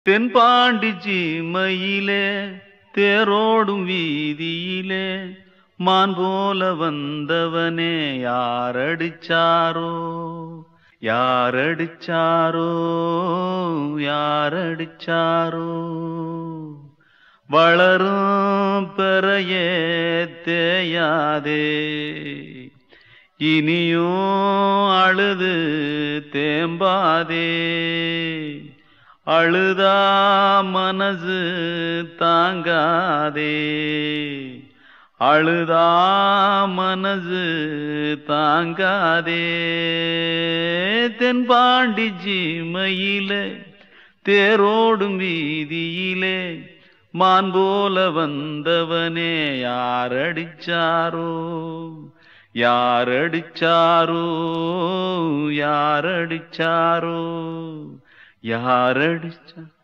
தென்பாண்டி சீமையிலே தேரோடும் வீதியிலே மான் போல வந்தவனே யாரடிச்சாரோ யாரடிச்சாரோ யாரடிச்சாரோ வளரும் பெறையே தேயாதே இனியும் அழுது தேம்பாதே அழுதா மனசு தாங்காதே அழுதா மனசு தாங்காதே தென்பாண்டி ஜீமையிலே தேரோடும் வீதியிலே மான் போல வந்தவனே யாரடிச்சாரோ யாரடிச்சாரோ யாரடிச்சாரோ யாரடிச்சா